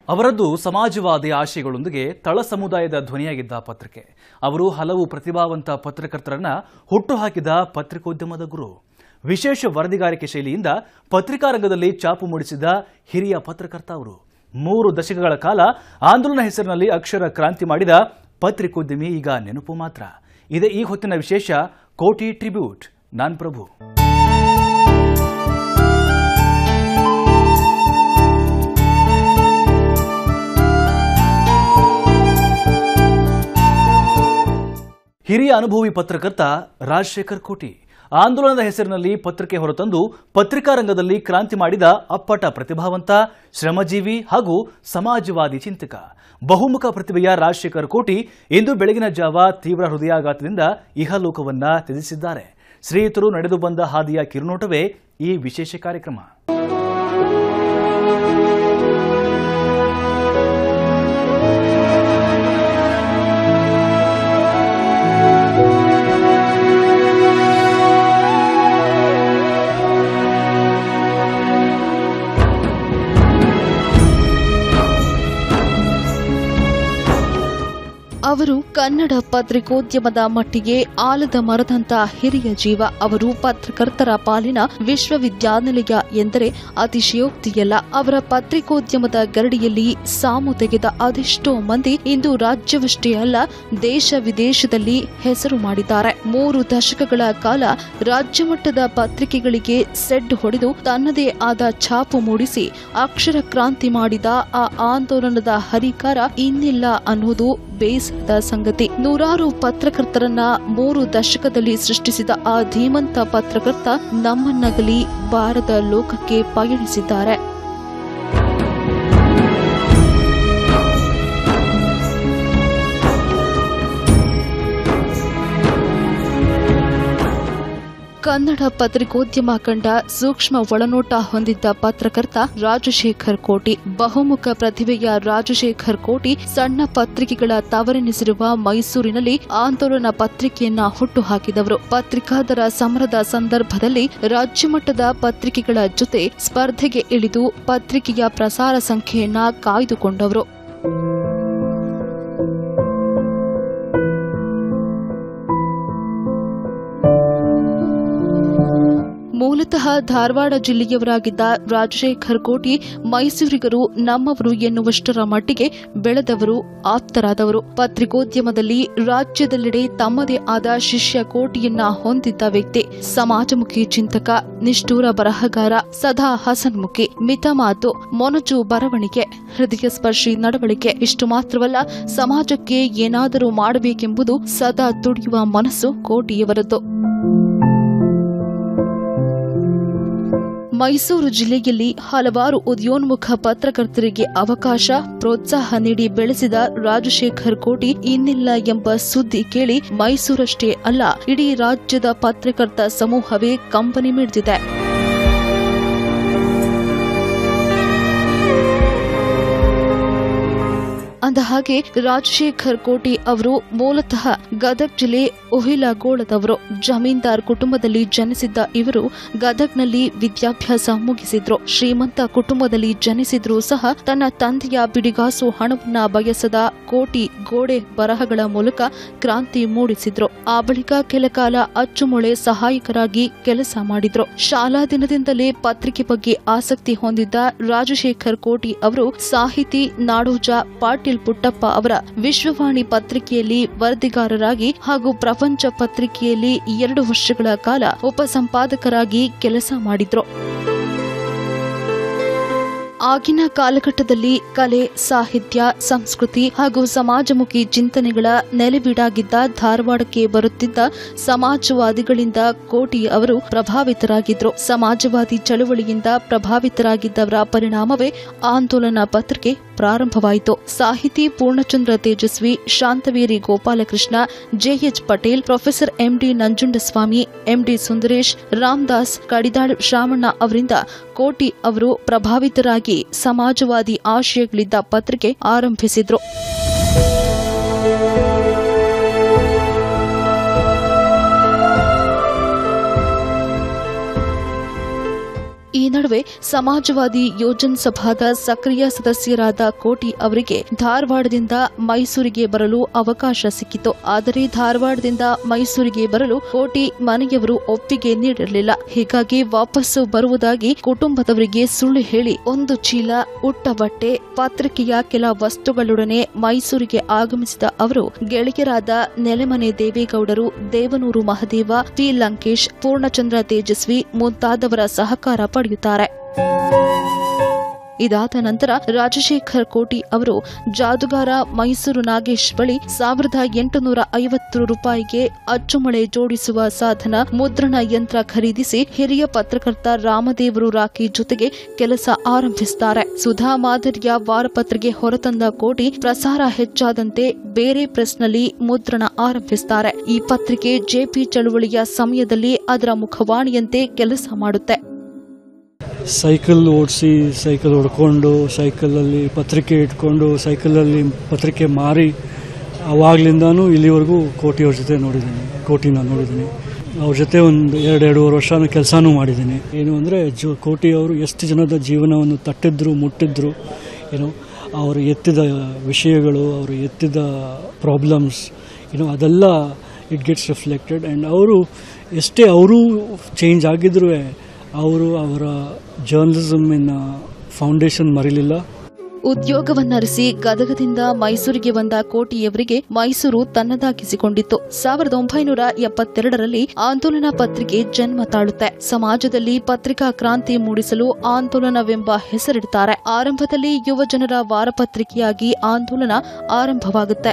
ಅವರದ್ದು ಸಮಾಜವಾದಿ ಆಶಯಗಳೊಂದಿಗೆ ತಳ ಸಮುದಾಯದ ಧ್ವನಿಯಾಗಿದ್ದ ಪತ್ರಿಕೆ ಅವರು ಹಲವು ಪ್ರತಿಭಾವಂತ ಪತ್ರಕರ್ತರನ್ನ ಹುಟ್ಟುಹಾಕಿದ ಪತ್ರಿಕೋದ್ಯಮದ ಗುರು ವಿಶೇಷ ವರದಿಗಾರಿಕೆ ಶೈಲಿಯಿಂದ ಪತ್ರಿಕಾ ರಂಗದಲ್ಲಿ ಚಾಪು ಮೂಡಿಸಿದ ಹಿರಿಯ ಪತ್ರಕರ್ತ ಅವರು ಮೂರು ದಶಕಗಳ ಕಾಲ ಆಂದೋಲನ ಹೆಸರಿನಲ್ಲಿ ಅಕ್ಷರ ಕ್ರಾಂತಿ ಮಾಡಿದ ಪತ್ರಿಕೋದ್ಯಮಿ ಈಗ ನೆನಪು ಮಾತ್ರ ಇದೇ ಈ ಹೊತ್ತಿನ ವಿಶೇಷ ಕೋಟಿ ಟ್ರಿಬ್ಯೂಟ್ ನಾನ್ ಪ್ರಭು ಹಿರಿಯ ಅನುಭವಿ ಪತ್ರಕರ್ತ ರಾಜಶೇಖರ್ ಕೋಟಿ ಆಂದೋಲನದ ಹೆಸರಿನಲ್ಲಿ ಪತ್ರಿಕೆ ಹೊರತಂದು ಪತ್ರಿಕಾ ರಂಗದಲ್ಲಿ ಕ್ರಾಂತಿ ಮಾಡಿದ ಅಪ್ಪಟ ಪ್ರತಿಭಾವಂತ ಶ್ರಮಜೀವಿ ಹಾಗೂ ಸಮಾಜವಾದಿ ಚಿಂತಕ ಬಹುಮುಖ ಪ್ರತಿಭೆಯ ರಾಜಶೇಖರ್ ಕೋಟಿ ಇಂದು ಬೆಳಗಿನ ಜಾವ ತೀವ್ರ ಹೃದಯಾಘಾತದಿಂದ ಇಹಲೋಕವನ್ನ ತ್ಯಜಿಸಿದ್ದಾರೆ ಶ್ರೀಯುತರು ನಡೆದು ಬಂದ ಹಾದಿಯ ಕಿರುನೋಟವೇ ಈ ವಿಶೇಷ ಕಾರ್ಯಕ್ರಮ ಅವರು ಕನ್ನಡ ಪತ್ರಿಕೋದ್ಯಮದ ಮಟ್ಟಿಗೆ ಆಲದ ಮರದಂತ ಹಿರಿಯ ಜೀವ ಅವರು ಪತ್ರಕರ್ತರ ಪಾಲಿನ ವಿಶ್ವವಿದ್ಯಾನಿಲಯ ಎಂದರೆ ಅತಿಶಯೋಕ್ತಿಯಲ್ಲ ಅವರ ಪತ್ರಿಕೋದ್ಯಮದ ಗರಡಿಯಲ್ಲಿ ಸಾಮು ತೆಗೆದ ಅದೆಷ್ಟೋ ಮಂದಿ ಇಂದು ರಾಜ್ಯವಷ್ಟೇ ಅಲ್ಲ ದೇಶ ವಿದೇಶದಲ್ಲಿ ಹೆಸರು ಮಾಡಿದ್ದಾರೆ ಮೂರು ದಶಕಗಳ ಕಾಲ ರಾಜ್ಯಮಟ್ಟದ ಪತ್ರಿಕೆಗಳಿಗೆ ಸೆಡ್ ಹೊಡೆದು ತನ್ನದೇ ಆದ ಛಾಪು ಮೂಡಿಸಿ ಅಕ್ಷರ ಕ್ರಾಂತಿ ಮಾಡಿದ ಆ ಆಂದೋಲನದ ಹರಿಕಾರ ಇನ್ನಿಲ್ಲ ಅನ್ನುವುದು ಬೇಸರದ ಸಂಗತಿ ನೂರಾರು ಪತ್ರಕರ್ತರನ್ನ ಮೂರು ದಶಕದಲ್ಲಿ ಸೃಷ್ಟಿಸಿದ ಆ ಧೀಮಂತ ಪತ್ರಕರ್ತ ನಮ್ಮನ್ನಗಲಿ ಬಾರದ ಲೋಕಕ್ಕೆ ಪಯಣಿಸಿದ್ದಾರೆ ಕನ್ನಡ ಪತ್ರಿಕೋದ್ಯಮ ಕಂಡ ಸೂಕ್ಷ್ಮ ಒಳನೋಟ ಹೊಂದಿದ್ದ ಪತ್ರಕರ್ತ ರಾಜಶೇಖರ್ ಕೋಟಿ ಬಹುಮುಖ ಪ್ರತಿಭೆಯ ರಾಜಶೇಖರ್ ಕೋಟಿ ಸಣ್ಣ ಪತ್ರಿಕೆಗಳ ತವರೆನಿಸಿರುವ ಮೈಸೂರಿನಲ್ಲಿ ಆಂದೋಲನ ಪತ್ರಿಕೆಯನ್ನ ಹುಟ್ಟುಹಾಕಿದವರು ಪತ್ರಿಕಾದರ ಸಮರದ ಸಂದರ್ಭದಲ್ಲಿ ರಾಜ್ಯಮಟ್ಟದ ಪತ್ರಿಕೆಗಳ ಜೊತೆ ಸ್ಪರ್ಧೆಗೆ ಇಳಿದು ಪತ್ರಿಕೆಯ ಪ್ರಸಾರ ಸಂಖ್ಯೆಯನ್ನ ಕಾಯ್ದುಕೊಂಡವರು ಮೂಲತಃ ಧಾರವಾಡ ಜಿಲ್ಲೆಯವರಾಗಿದ್ದ ರಾಜಶೇಖರ್ ಕೋಟಿ ಮೈಸೂರಿಗರು ನಮ್ಮವರು ಎನ್ನುವಷ್ಟರ ಮಟ್ಟಿಗೆ ಬೆಳೆದವರು ಆಪ್ತರಾದವರು ಪತ್ರಿಕೋದ್ಯಮದಲ್ಲಿ ರಾಜ್ಯದೆಲ್ಲೆಡೆ ತಮ್ಮದೇ ಆದ ಶಿಷ್ಯ ಕೋಟಿಯನ್ನ ಹೊಂದಿದ್ದ ವ್ಯಕ್ತಿ ಸಮಾಜಮುಖಿ ಚಿಂತಕ ನಿಷ್ಠೂರ ಬರಹಗಾರ ಸದಾ ಹಸನ್ಮುಖಿ ಮಿತ ಮಾತು ಮೊನಚು ಬರವಣಿಗೆ ಹೃದಯ ಸ್ಪರ್ಶಿ ನಡವಳಿಕೆ ಇಷ್ಟು ಮಾತ್ರವಲ್ಲ ಸಮಾಜಕ್ಕೆ ಏನಾದರೂ ಮಾಡಬೇಕೆಂಬುದು ಸದಾ ತುಡಿಯುವ ಮನಸ್ಸು ಕೋಟಿಯವರದ್ದು ಮೈಸೂರು ಜಿಲ್ಲೆಯಲ್ಲಿ ಹಲವಾರು ಉದಯೋನ್ಮುಖ ಪತ್ರಕರ್ತರಿಗೆ ಅವಕಾಶ ಪ್ರೋತ್ಸಾಹ ನೀಡಿ ಬೆಳೆಸಿದ ರಾಜಶೇಖರ್ ಕೋಟಿ ಇನ್ನಿಲ್ಲ ಎಂಬ ಸುದ್ದಿ ಕೇಳಿ ಮೈಸೂರಷ್ಟೇ ಅಲ್ಲ ಇಡೀ ರಾಜ್ಯದ ಪತ್ರಕರ್ತ ಸಮೂಹವೇ ಕಂಪನಿ ಮಿಡಿದಿದೆ ಅಂದ ಹಾಗೆ ರಾಜಶೇಖರ್ ಕೋಟಿ ಅವರು ಮೂಲತಃ ಗದಗ್ ಜಿಲ್ಲೆ ಉಹಿಲಗೋಳದವರು ಜಮೀನ್ದಾರ್ ಕುಟುಂಬದಲ್ಲಿ ಜನಿಸಿದ್ದ ಇವರು ಗದಗ್ನಲ್ಲಿ ವಿದ್ಯಾಭ್ಯಾಸ ಮುಗಿಸಿದ್ರು ಶ್ರೀಮಂತ ಕುಟುಂಬದಲ್ಲಿ ಜನಿಸಿದ್ರೂ ಸಹ ತನ್ನ ತಂದೆಯ ಬಿಡಿಗಾಸು ಹಣವನ್ನ ಬಯಸದ ಕೋಟಿ ಗೋಡೆ ಬರಹಗಳ ಮೂಲಕ ಕ್ರಾಂತಿ ಮೂಡಿಸಿದ್ರು ಆ ಬಳಿಕ ಕೆಲಕಾಲ ಅಚ್ಚುಮೊಳೆ ಸಹಾಯಕರಾಗಿ ಕೆಲಸ ಮಾಡಿದ್ರು ಶಾಲಾ ದಿನದಿಂದಲೇ ಪತ್ರಿಕೆ ಬಗ್ಗೆ ಆಸಕ್ತಿ ಹೊಂದಿದ್ದ ರಾಜಶೇಖರ್ ಕೋಟಿ ಅವರು ಸಾಹಿತಿ ನಾಡೋಜ ಪಾಟೀಲ್ ಪುಟ್ಟಪ್ಪ ಅವರ ವಿಶ್ವವಾಣಿ ಪತ್ರಿಕೆಯಲ್ಲಿ ವರದಿಗಾರರಾಗಿ ಹಾಗೂ ಪ್ರಪಂಚ ಪತ್ರಿಕೆಯಲ್ಲಿ ಎರಡು ವರ್ಷಗಳ ಕಾಲ ಉಪಸಂಪಾದಕರಾಗಿ ಕೆಲಸ ಮಾಡಿದ್ರು ಆಗಿನ ಕಾಲಘಟ್ಟದಲ್ಲಿ ಕಲೆ ಸಾಹಿತ್ಯ ಸಂಸ್ಕೃತಿ ಹಾಗೂ ಸಮಾಜಮುಖಿ ಚಿಂತನೆಗಳ ನೆಲೆಬೀಡಾಗಿದ್ದ ಧಾರವಾಡಕ್ಕೆ ಬರುತ್ತಿದ್ದ ಸಮಾಜವಾದಿಗಳಿಂದ ಕೋಟಿ ಅವರು ಪ್ರಭಾವಿತರಾಗಿದ್ರು ಸಮಾಜವಾದಿ ಚಳುವಳಿಯಿಂದ ಪ್ರಭಾವಿತರಾಗಿದ್ದವರ ಪರಿಣಾಮವೇ ಆಂದೋಲನ ಪತ್ರಿಕೆ ಪ್ರಾರಂಭವಾಯಿತು ಸಾಹಿತಿ Poornachandra Tejaswi Shantaveri Gopalakrishna JH Patel professor MD Nanjundaswamy MD Sundaresh Ramdas Kadidal Shravanna ಅವರಿಂದ ಕೋಟಿ ಅವರು ಪ್ರಭಾವಿತರಾಗಿ ಸಮಾಜವಾದಿ ಆಶಯಗಳಿದ್ದ ಪತ್ರಿಕೆ ಆರಂಭಿಸಿದ್ರು ಈ ನಡುವೆ ನಡುವೆ ಸಮಾಜವಾದಿ ಯೋಜನ್ ಸಭಾದ ಸಕ್ರಿಯ ಸದಸ್ಯರಾದ ಕೋಟಿ ಅವರಿಗೆ ಧಾರವಾಡದಿಂದ ಮೈಸೂರಿಗೆ ಬರಲು ಅವಕಾಶ ಸಿಕ್ಕಿತು ಆದರೆ ಧಾರವಾಡದಿಂದ ಮೈಸೂರಿಗೆ ಬರಲು ಕೋಟಿ ಮನೆಯವರು ಒಪ್ಪಿಗೆ ನೀಡಿರಲಿಲ್ಲ ಹೀಗಾಗಿ ವಾಪಸ್ಸು ಬರುವುದಾಗಿ ಕುಟುಂಬದವರಿಗೆ ಸುಳ್ಳು ಹೇಳಿ ಒಂದು ಚೀಲ ಉಟ್ಟ ಬಟ್ಟೆ ಪತ್ರಿಕೆಯ ಕೆಲ ವಸ್ತುಗಳೊಡನೆ ಮೈಸೂರಿಗೆ ಆಗಮಿಸಿದ ಅವರು ಗೆಳೆಯರಾದ ನೆಲೆಮನೆ ದೇವೇಗೌಡರು ದೇವನೂರು ಮಹದೇವ ಪಿ ಲಂಕೇಶ್ ಪೂರ್ಣಚಂದ್ರ ತೇಜಸ್ವಿ ಮುಂತಾದವರ ಸಹಕಾರ ಪಡೆಯುತ್ತಾರೆ ಇದಾದ ನಂತರ ರಾಜಶೇಖರ್ ಕೋಟಿ ಅವರು ಜಾದುಗಾರ ಮೈಸೂರು ನಾಗೇಶ್ ಬಳಿ ಸಾವಿರದ ಎಂಟುನೂರ ಐವತ್ತು ರೂಪಾಯಿಗೆ ಅಚ್ಚುಮಳೆ ಜೋಡಿಸುವ ಸಾಧನ ಮುದ್ರಣ ಯಂತ್ರ ಖರೀದಿಸಿ ಹಿರಿಯ ಪತ್ರಕರ್ತ ರಾಮದೇವರು ರಾಕಿ ಜೊತೆಗೆ ಕೆಲಸ ಆರಂಭಿಸುತ್ತಾರೆ ಸುಧಾ ಮಾದರಿಯ ವಾರಪತ್ರಿಕೆ ಹೊರತಂದ ಕೋಟಿ ಪ್ರಸಾರ ಹೆಚ್ಚಾದಂತೆ ಬೇರೆ ಪ್ರೆಸ್ನಲ್ಲಿ ಮುದ್ರಣ ಆರಂಭಿಸುತ್ತಾರೆ ಈ ಪತ್ರಿಕೆ ಜೆಪಿ ಚಳುವಳಿಯ ಸಮಯದಲ್ಲಿ ಅದರ ಮುಖವಾಣಿಯಂತೆ ಕೆಲಸ ಮಾಡುತ್ತೆ ಸೈಕಲ್ ಓಡಿಸಿ ಸೈಕಲ್ ಹೊಡ್ಕೊಂಡು ಸೈಕಲಲ್ಲಿ ಪತ್ರಿಕೆ ಇಟ್ಕೊಂಡು ಸೈಕಲಲ್ಲಿ ಪತ್ರಿಕೆ ಮಾರಿ ಅವಾಗ್ಲಿಂದಾನು ಇಲ್ಲಿವರೆಗೂ ಕೋಟಿಯವ್ರ ಜೊತೆ ನೋಡಿದ್ದೀನಿ ಕೋಟಿನ ನೋಡಿದ್ದೀನಿ ಅವ್ರ ಜೊತೆ ಒಂದು ಎರಡು ಎರಡೂವರೆ ವರ್ಷ ಕೆಲಸನೂ ಮಾಡಿದ್ದೀನಿ ಏನು ಅಂದರೆ ಜೋ ಕೋಟಿ ಅವರು ಎಷ್ಟು ಜನದ ಜೀವನವನ್ನು ತಟ್ಟಿದ್ರು ಮುಟ್ಟಿದ್ರು ಏನು ಅವರು ಎತ್ತಿದ ವಿಷಯಗಳು ಅವರು ಎತ್ತಿದ ಪ್ರಾಬ್ಲಮ್ಸ್ ಏನು ಅದೆಲ್ಲ ಇಟ್ ಗೆಟ್ಸ್ ರಿಫ್ಲೆಕ್ಟೆಡ್ ಆ್ಯಂಡ್ ಅವರು ಎಷ್ಟೇ ಅವರು ಚೇಂಜ್ ಆಗಿದ್ರೂ ಅವರು ಅವರ ಜರ್ನಲಿಸಮ್ಮಿನ ಫೌಂಡೇಶನ್ ಮರಿಲಿಲ್ಲ ಉದ್ಯೋಗವನ್ನರಿಸಿ ಗದಗದಿಂದ ಮೈಸೂರಿಗೆ ಬಂದ ಕೋಟಿಯವರಿಗೆ ಮೈಸೂರು ತನ್ನದಾಗಿಸಿಕೊಂಡಿತ್ತು ಸಾವಿರದ ಒಂಬೈನೂರ ಎಪ್ಪತ್ತೆರಡರಲ್ಲಿ ಆಂದೋಲನ ಪತ್ರಿಕೆ ಜನ್ಮ ತಾಳುತ್ತೆ ಸಮಾಜದಲ್ಲಿ ಪತ್ರಿಕಾ ಕ್ರಾಂತಿ ಮೂಡಿಸಲು ಆಂದೋಲನವೆಂಬ ಹೆಸರಿಡುತ್ತಾರೆ ಆರಂಭದಲ್ಲಿ ಯುವ ಜನರ ವಾರಪತ್ರಿಕೆಯಾಗಿ ಆಂದೋಲನ ಆರಂಭವಾಗುತ್ತೆ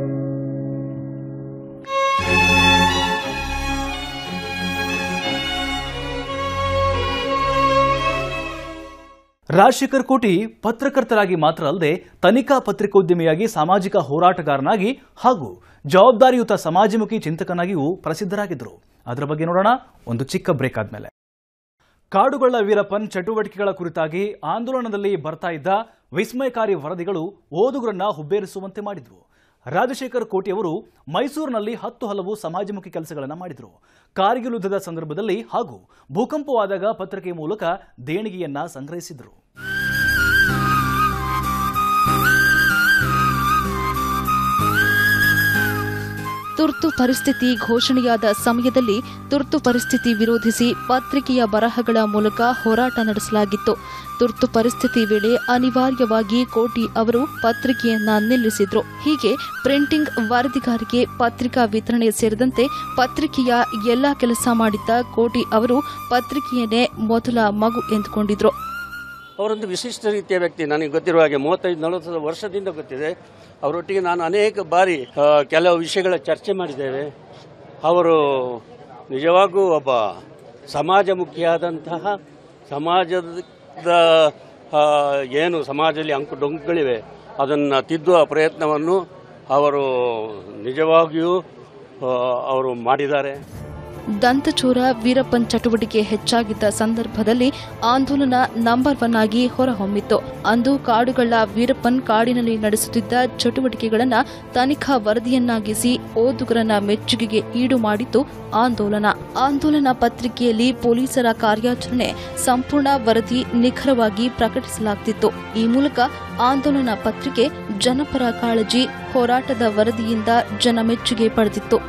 ರಾಜಶೇಖರ್ ಕೋಟಿ ಪತ್ರಕರ್ತರಾಗಿ ಮಾತ್ರ ಅಲ್ಲದೆ ತನಿಖಾ ಪತ್ರಿಕೋದ್ಯಮಿಯಾಗಿ ಸಾಮಾಜಿಕ ಹೋರಾಟಗಾರನಾಗಿ ಹಾಗೂ ಜವಾಬ್ದಾರಿಯುತ ಸಮಾಜಮುಖಿ ಚಿಂತಕನಾಗಿಯೂ ಪ್ರಸಿದ್ಧರಾಗಿದ್ದರು ಅದರ ಬಗ್ಗೆ ನೋಡೋಣ ಒಂದು ಚಿಕ್ಕ ಬ್ರೇಕ್ ಆದ್ಮೇಲೆ ಕಾಡುಗಳ ವೀರಪ್ಪನ್ ಚಟುವಟಿಕೆಗಳ ಕುರಿತಾಗಿ ಆಂದೋಲನದಲ್ಲಿ ಬರ್ತಾ ಇದ್ದ ವಿಸ್ಮಯಕಾರಿ ವರದಿಗಳು ಓದುಗರನ್ನ ಹುಬ್ಬೇರಿಸುವಂತೆ ಮಾಡಿದ್ವು ರಾಜಶೇಖರ್ ಕೋಟಿ ಅವರು ಮೈಸೂರಿನಲ್ಲಿ ಹತ್ತು ಹಲವು ಸಮಾಜಮುಖಿ ಕೆಲಸಗಳನ್ನು ಮಾಡಿದರು ಕಾರ್ಗಿಲ್ ಯುದ್ಧದ ಸಂದರ್ಭದಲ್ಲಿ ಹಾಗೂ ಭೂಕಂಪವಾದಾಗ ಪತ್ರಿಕೆ ಮೂಲಕ ದೇಣಿಗೆಯನ್ನ ಸಂಗ್ರಹಿಸಿದರು ತುರ್ತು ಪರಿಸ್ಥಿತಿ ಘೋಷಣೆಯಾದ ಸಮಯದಲ್ಲಿ ತುರ್ತು ಪರಿಸ್ಥಿತಿ ವಿರೋಧಿಸಿ ಪತ್ರಿಕೆಯ ಬರಹಗಳ ಮೂಲಕ ಹೋರಾಟ ನಡೆಸಲಾಗಿತ್ತು ತುರ್ತು ಪರಿಸ್ಥಿತಿ ವೇಳೆ ಅನಿವಾರ್ಯವಾಗಿ ಕೋಟಿ ಅವರು ಪತ್ರಿಕೆಯನ್ನ ನಿಲ್ಲಿಸಿದ್ರು ಹೀಗೆ ಪ್ರಿಂಟಿಂಗ್ ವರದಿಗಾರಿಕೆ ಪತ್ರಿಕಾ ವಿತರಣೆ ಸೇರಿದಂತೆ ಪತ್ರಿಕೆಯ ಎಲ್ಲಾ ಕೆಲಸ ಮಾಡಿದ್ದ ಕೋಟಿ ಅವರು ಪತ್ರಿಕೆಯನ್ನೇ ಮೊದಲ ಮಗು ಎಂದುಕೊಂಡಿದ್ರು ಅವರೊಂದು ವಿಶಿಷ್ಟ ರೀತಿಯ ವ್ಯಕ್ತಿ ನನಗೆ ಗೊತ್ತಿರುವ ಹಾಗೆ ಮೂವತ್ತೈದು ನಲವತ್ತು ವರ್ಷದಿಂದ ಗೊತ್ತಿದೆ ಅವರೊಟ್ಟಿಗೆ ನಾನು ಅನೇಕ ಬಾರಿ ಆ, ಕೆಲವು ವಿಷಯಗಳ ಚರ್ಚೆ ಮಾಡಿದ್ದೇವೆ ಅವರು ನಿಜವಾಗೂ ಒಬ್ಬ ಸಮಾಜಮುಖಿಯಾದಂತಹ ಸಮಾಜದ ಆ, ಏನು ಸಮಾಜದಲ್ಲಿ ಅಂಕು ಡೊಂಕುಗಳಿವೆ ಅದನ್ನು ತಿದ್ದುವ ಪ್ರಯತ್ನವನ್ನು ಅವರು ನಿಜವಾಗಿಯೂ ಆ, ಅವರು ಮಾಡಿದ್ದಾರೆ ದಂತಚೋರ ವೀರಪ್ಪನ್ ಚಟುವಟಿಕೆ ಹೆಚ್ಚಾಗಿದ್ದ ಸಂದರ್ಭದಲ್ಲಿ ಆಂದೋಲನ ನಂಬರ್ ಒನ್ ಆಗಿ ಹೊರಹೊಮ್ಮಿತ್ತು ಅಂದು ಕಾಡುಗಳ ವೀರಪ್ಪನ್ ಕಾಡಿನಲ್ಲಿ ನಡೆಸುತ್ತಿದ್ದ ಚಟುವಟಿಕೆಗಳನ್ನ ತನಿಖಾ ವರದಿಯನ್ನಾಗಿಸಿ ಓದುಗರನ್ನ ಮೆಚ್ಚುಗೆಗೆ ಈಡು ಮಾಡಿತ್ತು ಆಂದೋಲನ ಆಂದೋಲನ ಪತ್ರಿಕೆಯಲ್ಲಿ ಪೊಲೀಸರ ಕಾರ್ಯಾಚರಣೆ ಸಂಪೂರ್ಣ ವರದಿ ನಿಖರವಾಗಿ ಪ್ರಕಟಿಸಲಾಗ್ತಿತ್ತು ಈ ಮೂಲಕ ಆಂದೋಲನ ಪತ್ರಿಕೆ ಜನಪರ ಕಾಳಜಿ ಹೋರಾಟದ ವರದಿಯಿಂದ ಜನಮೆಚ್ಚುಗೆ ಪಡೆದಿತ್ತು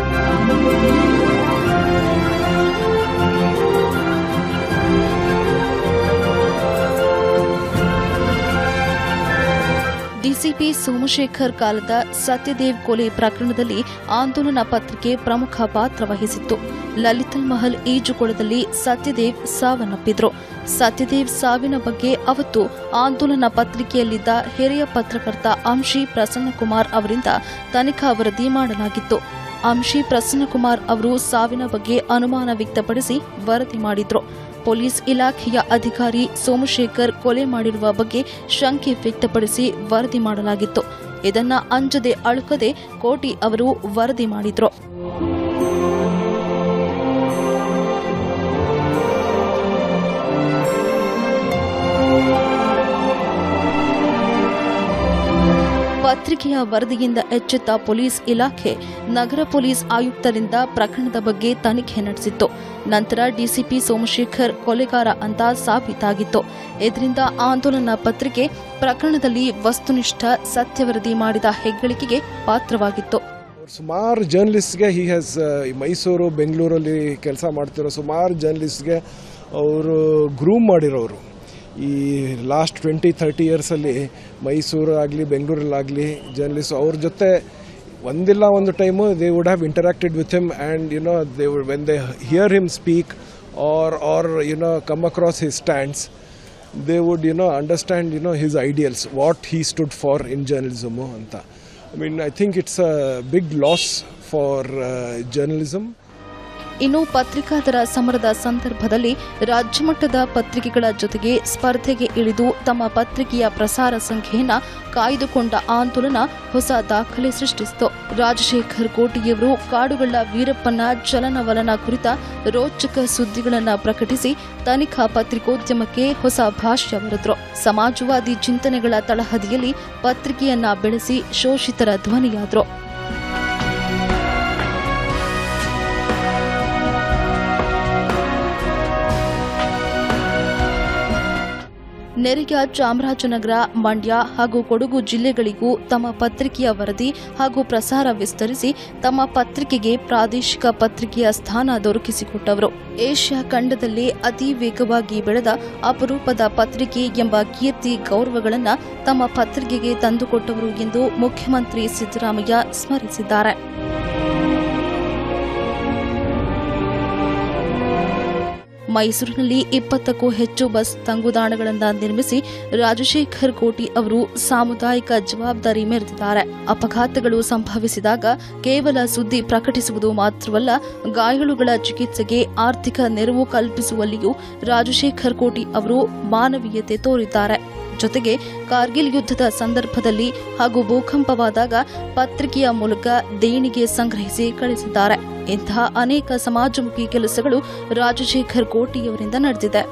ಡಿಸಿಪಿ ಸೋಮಶೇಖರ್ ಕಾಲದ ಸತ್ಯದೇವ್ ಕೊಲೆ ಪ್ರಕರಣದಲ್ಲಿ ಆಂದೋಲನ ಪತ್ರಿಕೆ ಪ್ರಮುಖ ಪಾತ್ರ ವಹಿಸಿತ್ತು ಲಲಿತಲ್ ಮಹಲ್ ಈಜುಕೊಳದಲ್ಲಿ ಸತ್ಯದೇವ್ ಸಾವನ್ನಪ್ಪಿದ್ರು ಸತ್ಯದೇವ್ ಸಾವಿನ ಬಗ್ಗೆ ಅವತ್ತು ಆಂದೋಲನ ಪತ್ರಿಕೆಯಲ್ಲಿದ್ದ ಹಿರಿಯ ಪತ್ರಕರ್ತ ಅಂಶಿ ಪ್ರಸನ್ನಕುಮಾರ್ ಅವರಿಂದ ತನಿಖಾ ವರದಿ ಮಾಡಲಾಗಿತ್ತು ಅಂಶಿ ಪ್ರಸನ್ನಕುಮಾರ್ ಅವರು ಸಾವಿನ ಬಗ್ಗೆ ಅನುಮಾನ ವ್ಯಕ್ತಪಡಿಸಿ ವರದಿ ಮಾಡಿದ್ರು ಪೊಲೀಸ್ ಇಲಾಖೆಯ ಅಧಿಕಾರಿ ಸೋಮಶೇಖರ್ ಕೊಲೆ ಮಾಡಿರುವ ಬಗ್ಗೆ ಶಂಕೆ ವ್ಯಕ್ತಪಡಿಸಿ ವರದಿ ಮಾಡಲಾಗಿತ್ತು ಇದನ್ನ ಅಂಜದೆ ಅಳುಕದೆ ಕೋಟಿ ಅವರು ವರದಿ ಮಾಡಿದ್ರು ಪತ್ರಿಕೆಯ ವರದಿಯಿಂದ ಎಚ್ಚೆತ್ತ ಪೊಲೀಸ್ ಇಲಾಖೆ ನಗರ ಪೊಲೀಸ್ ಆಯುಕ್ತರಿಂದ ಪ್ರಕರಣದ ಬಗ್ಗೆ ತನಿಖೆ ನಡೆಸಿತ್ತು ನಂತರ ಡಿಸಿಪಿ ಸೋಮಶೇಖರ್ ಕೊಲೆಗಾರ ಅಂತ ಸಾಬೀತಾಗಿತ್ತು ಇದರಿಂದ ಆಂದೋಲನ ಪತ್ರಿಕೆ ಪ್ರಕರಣದಲ್ಲಿ ವಸ್ತುನಿಷ್ಠ ಸತ್ಯವರದಿ ಮಾಡಿದ ಹೆಗ್ಗಳಿಕೆಗೆ ಪಾತ್ರವಾಗಿತ್ತು ಸುಮಾರು ಜರ್ನಲಿಸ್ಟ್ಗೆ ಹಿ ಹ್ಯಾಸ್ ಮೈಸೂರು ಬೆಂಗಳೂರಲ್ಲಿ ಕೆಲಸ ಮಾಡ್ತಿರೋ ಸುಮಾರು ಜರ್ನಲಿಸ್ಟ್ಗೆ ಅವರು ಗ್ರೂಮ್ ಮಾಡಿರೋರು ಈ ಲಾಸ್ಟ್ ಟ್ವೆಂಟಿ ಥರ್ಟಿ ಇಯರ್ಸಲ್ಲಿ ಮೈಸೂರು ಆಗಲಿ ಬೆಂಗಳೂರಲ್ಲಾಗಲಿ ಜರ್ನಲಿಸ್ಟ್ ಅವ್ರ ಜೊತೆ ಒಂದಿಲ್ಲ ಒಂದು time they would have interacted with him and you know they would when they hear him speak are are you know come across his stands they would you know understand you know his ideals what he stood for in journalism ಅಂತ I mean I think it's a big loss for journalism ಇನ್ನು ಪತ್ರಿಕಾದರ ಸಮರದ ಸಂದರ್ಭದಲ್ಲಿ ರಾಜ್ಯಮಟ್ಟದ ಪತ್ರಿಕೆಗಳ ಜೊತೆಗೆ ಸ್ಪರ್ಧೆಗೆ ಇಳಿದು ತಮ್ಮ ಪತ್ರಿಕೆಯ ಪ್ರಸಾರ ಸಂಖ್ಯೆಯನ್ನ ಕಾಯ್ದುಕೊಂಡ ಆಂದೋಲನ ಹೊಸ ದಾಖಲೆ ಸೃಷ್ಟಿಸಿತು ರಾಜಶೇಖರ್ ಕೋಟಿಯವರು ಕಾಡುಗಳ ವೀರಪ್ಪನ ಚಲನವಲನ ಕುರಿತ ರೋಚಕ ಸುದ್ದಿಗಳನ್ನು ಪ್ರಕಟಿಸಿ ತನಿಖಾ ಪತ್ರಿಕೋದ್ಯಮಕ್ಕೆ ಹೊಸ ಭಾಷ್ಯ ಬರೆದ್ರು ಸಮಾಜವಾದಿ ಚಿಂತನೆಗಳ ತಳಹದಿಯಲ್ಲಿ ಪತ್ರಿಕೆಯನ್ನ ಬೆಳೆಸಿ ಶೋಷಿತರ ಧ್ವನಿಯಾದ್ರು ನೆರೆಯ ಚಾಮರಾಜನಗರ ಮಂಡ್ಯ ಹಾಗೂ ಕೊಡಗು ಜಿಲ್ಲೆಗಳಿಗೂ ತಮ್ಮ ಪತ್ರಿಕೆಯ ವರದಿ ಹಾಗೂ ಪ್ರಸಾರ ವಿಸ್ತರಿಸಿ ತಮ್ಮ ಪತ್ರಿಕೆಗೆ ಪ್ರಾದೇಶಿಕ ಪತ್ರಿಕೆಯ ಸ್ಥಾನ ದೊರಕಿಸಿಕೊಟ್ಟವರು ಏಷ್ಯಾ ಖಂಡದಲ್ಲೇ ಅತಿ ವೇಗವಾಗಿ ಬೆಳೆದ ಅಪರೂಪದ ಪತ್ರಿಕೆ ಎಂಬ ಕೀರ್ತಿ ಗೌರವಗಳನ್ನು ತಮ್ಮ ಪತ್ರಿಕೆಗೆ ತಂದುಕೊಟ್ಟವರು ಎಂದು ಮುಖ್ಯಮಂತ್ರಿ ಸಿದ್ದರಾಮಯ್ಯ ಸ್ಮರಿಸಿದ್ದಾರೆ ಮೈಸೂರಿನಲ್ಲಿ ಇಪ್ಪತ್ತಕ್ಕೂ ಹೆಚ್ಚು ಬಸ್ ತಂಗುದಾಣಗಳನ್ನು ನಿರ್ಮಿಸಿ ರಾಜಶೇಖರ್ ಕೋಟಿ ಅವರು ಸಾಮುದಾಯಿಕ ಜವಾಬ್ದಾರಿ ಮೆರೆದಿದ್ದಾರೆ ಅಪಘಾತಗಳು ಸಂಭವಿಸಿದಾಗ ಕೇವಲ ಸುದ್ದಿ ಪ್ರಕಟಿಸುವುದು ಮಾತ್ರವಲ್ಲ ಗಾಯಾಳುಗಳ ಚಿಕಿತ್ಸೆಗೆ ಆರ್ಥಿಕ ನೆರವು ಕಲ್ಪಿಸುವಲ್ಲಿಯೂ ರಾಜಶೇಖರ್ ಕೋಟಿ ಅವರು ಮಾನವೀಯತೆ ತೋರಿದ್ದಾರೆ ಜೊತೆಗೆ ಕಾರ್ಗಿಲ್ ಯುದ್ಧದ ಸಂದರ್ಭದಲ್ಲಿ ಹಾಗೂ ಭೂಕಂಪವಾದಾಗ ಪತ್ರಿಕೆಯ ಮೂಲಕ ದೇಣಿಗೆ ಸಂಗ್ರಹಿಸಿ ಕಳಿಸಿದ್ದಾರೆ ಇಂತಹ ಅನೇಕ ಸಮಾಜಮುಖಿ ಕೆಲಸಗಳು ರಾಜಶೇಖರ್ ಕೋಟಿಯವರಿಂದ ನಡೆದಿದೆ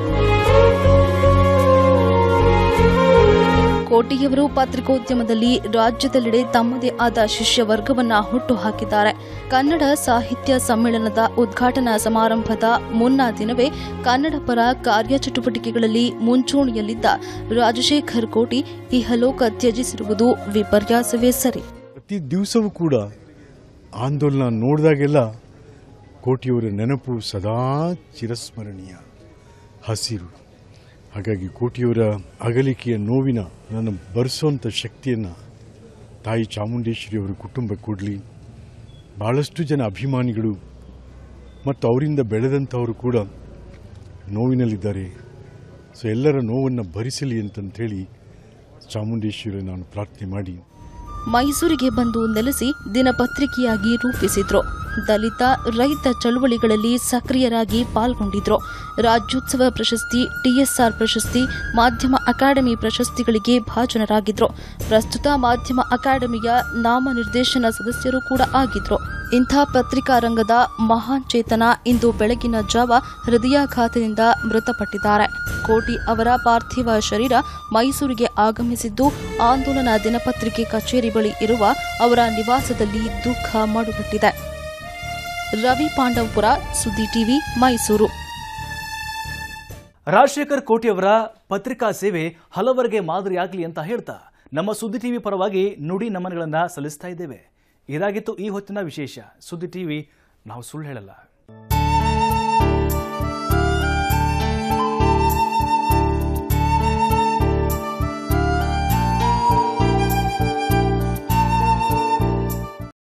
ಕೋಟಿಯವರು ಪತ್ರಿಕೋದ್ಯಮದಲ್ಲಿ ರಾಜ್ಯದೆಲ್ಲೆಡೆ ತಮ್ಮದೇ ಆದ ಶಿಷ್ಯ ವರ್ಗವನ್ನ ಹುಟ್ಟುಹಾಕಿದ್ದಾರೆ ಕನ್ನಡ ಸಾಹಿತ್ಯ ಸಮ್ಮೇಳನದ ಉದ್ಘಾಟನಾ ಸಮಾರಂಭದ ಮುನ್ನಾ ದಿನವೇ ಕನ್ನಡ ಪರ ಕಾರ್ಯಚಟುವಟಿಕೆಗಳಲ್ಲಿ ಮುಂಚೂಣಿಯಲ್ಲಿದ್ದ ರಾಜಶೇಖರ್ ಕೋಟಿ ಇಹಲೋಕ ತ್ಯಜಿಸಿರುವುದು ವಿಪರ್ಯಾಸವೇ ಸರಿ ಪ್ರತಿ ದಿವಸವೂ ಕೂಡ ಆಂದೋಲನ ನೋಡಿದಾಗೆಲ್ಲ ಕೋಟಿಯವರ ನೆನಪು ಸದಾ ಚಿರಸ್ಮರಣೀಯ ಹಸಿರು ಹಾಗಾಗಿ ಕೋಟಿಯವರ ಅಗಲಿಕೆಯ ನೋವಿನ ನನ್ನ ಭರಿಸುವಂಥ ಶಕ್ತಿಯನ್ನು ತಾಯಿ ಚಾಮುಂಡೇಶ್ವರಿ ಅವರ ಕುಟುಂಬ ಕೊಡಲಿ ಭಾಳಷ್ಟು ಜನ ಅಭಿಮಾನಿಗಳು ಮತ್ತು ಅವರಿಂದ ಬೆಳೆದಂಥವರು ಕೂಡ ನೋವಿನಲ್ಲಿದ್ದಾರೆ ಸೊ ಎಲ್ಲರ ನೋವನ್ನು ಭರಿಸಲಿ ಅಂತಂಥೇಳಿ ಚಾಮುಂಡೇಶ್ವರಿ ನಾನು ಪ್ರಾರ್ಥನೆ ಮಾಡಿ ಮೈಸೂರಿಗೆ ಬಂದು ನೆಲೆಸಿ ದಿನಪತ್ರಿಕೆಯಾಗಿ ರೂಪಿಸಿದ್ರು ದಲಿತ ರೈತ ಚಳುವಳಿಗಳಲ್ಲಿ ಸಕ್ರಿಯರಾಗಿ ಪಾಲ್ಗೊಂಡಿದ್ರು ರಾಜ್ಯೋತ್ಸವ ಪ್ರಶಸ್ತಿ ಟಿಎಸ್ಆರ್ ಪ್ರಶಸ್ತಿ ಮಾಧ್ಯಮ ಅಕಾಡೆಮಿ ಪ್ರಶಸ್ತಿಗಳಿಗೆ ಭಾಜನರಾಗಿದ್ರು ಪ್ರಸ್ತುತ ಮಾಧ್ಯಮ ಅಕಾಡೆಮಿಯ ನಾಮನಿರ್ದೇಶನ ಸದಸ್ಯರು ಕೂಡ ಆಗಿದ್ರು ಇಂಥ ಪತ್ರಿಕಾ ರಂಗದ ಮಹಾನ್ ಚೇತನ ಇಂದು ಬೆಳಗಿನ ಜಾವ ಹೃದಯಾಘಾತದಿಂದ ಮೃತಪಟ್ಟಿದ್ದಾರೆ ಕೋಟಿ ಅವರ ಪಾರ್ಥಿವ ಶರೀರ ಮೈಸೂರಿಗೆ ಆಗಮಿಸಿದ್ದು ಆಂದೋಲನ ದಿನಪತ್ರಿಕೆ ಕಚೇರಿ ಬಳಿ ಇರುವ ಅವರ ನಿವಾಸದಲ್ಲಿ ದುಃಖ ಮಡುಗಟ್ಟಿದೆ ರವಿ ಪಾಂಡವಪುರ ಸುದ್ದಿ ಟಿವಿ ಮೈಸೂರು ರಾಜಶೇಖರ್ ಕೋಟಿಯವರ ಪತ್ರಿಕಾ ಸೇವೆ ಹಲವರಿಗೆ ಮಾದರಿಯಾಗಲಿ ಅಂತ ಹೇಳ್ತಾ ನಮ್ಮ ಸುದ್ದಿ ಟಿವಿ ಪರವಾಗಿ ನುಡಿ ನಮನಗಳನ್ನು ಸಲ್ಲಿಸ್ತಾ ಇದ್ದೇವೆ ಇದಾಗಿತ್ತು ಈ ಹೊತ್ತಿನ ವಿಶೇಷ ಸುದ್ದಿ ಟಿವಿ ನಾವು ಸುಳ್ಳು ಹೇಳಲ್ಲ